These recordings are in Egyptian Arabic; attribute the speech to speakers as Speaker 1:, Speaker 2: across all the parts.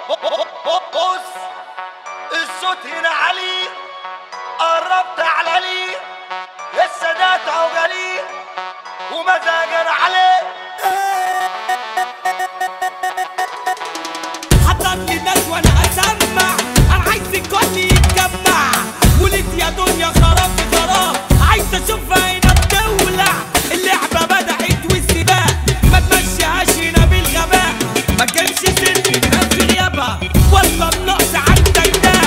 Speaker 1: بص الصوت هنا عالي قربت على لي السادات عجلي ومزاجنا عليه
Speaker 2: حضر لي ناس وانا اسمع انا عايز الكل يتجمع ولد يا دنيا خراب في خراب عايز اشوفها هنا بتولع اللعبه بدات والسباق ما تمشيهاش هنا بالغباء ما تجيبش ست الناس في غيابها ولا النقص عندك ده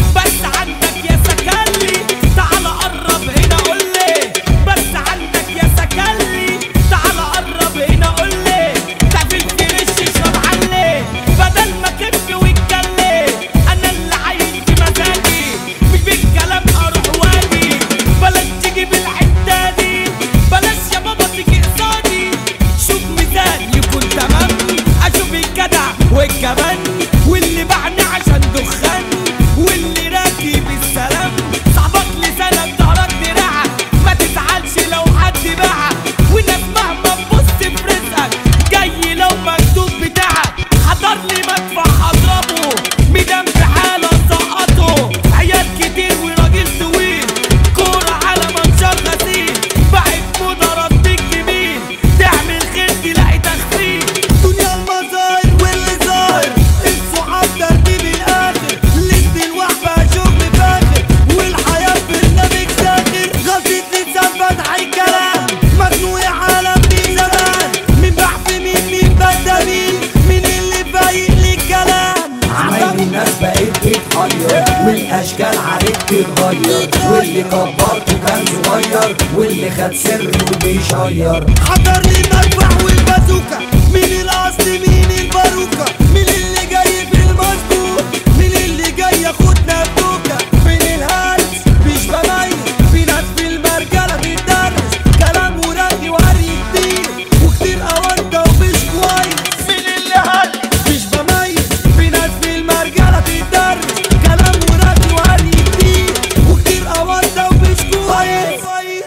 Speaker 2: بس عندك يا سكلي تعال قرب هنا قول لي بس عندك يا سكلي تعال قرب هنا قول لي تعمل فريش اشرب عليه بدل ما كف واتكلم انا اللي عايز بمزاجي مش بالكلام اروح واجي بلاش تيجي بالحته دي بلاش يا بابا تيجي قصادي شوف ميزان يكون تمام اشوف الجدع والجبان واللي باعني عشان دخان واللي راكب السلام صاحبك لسانك ظهرك دراعك ما تزعلش لو حد باعك والناس مهما تبص في رزقك جاي لو مكتوب بتاعك حضر لي مدفع هضربه ميدان في حاله سقطه عيال كتير وراجل طويل كورة على منشار غسيل بعد موضة ردك جميل تعمل خير تلاقي تخفيف دنيا المظاهر واللي ظاهر الصحاب ترتيب الاخر لسه الوحبة شغل فاخر والحياة برنامج ساخر غلطة لسان فتح الكلام مجنون يا عالم دي زمان مين بحث مين مين بدأ مين مين اللي فايق للكلام
Speaker 3: عمايل الناس بقت تتحير والاشكال عليك تتغير واللي كبرته كان صغير واللي خد سره بيشير
Speaker 2: حضر لي المدفع والبازوكا مين الاصل مين الباروكا مين اللي جاي في المظبوط مين اللي جاي ياخدنا بوكا مين الهلس مش بميز في ناس في المرجله بتدرس كلام ورقي وهري كتير وكتير اوانطه ومش كويس
Speaker 1: مين اللي هل
Speaker 2: مش بميز في ناس في المرجله بتدرس كلام ورقي وهري كتير وكتير اوانطه ومش كويس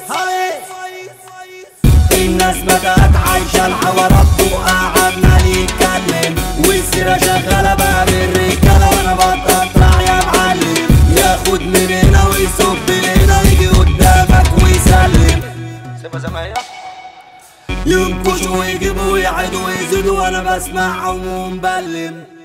Speaker 3: الناس بدأت عايشة الحوارات وقعدنا نتكلم والسيرة شغالة بقى بالرجالة وانا بتقطع يا معلم ياخد من هنا ويصب من هنا يجي قدامك ويسلم
Speaker 1: سيبها زي ما هي
Speaker 3: ينكشوا ويجيبوا ويعيدوا ويزيدوا وانا بسمعهم ومبلم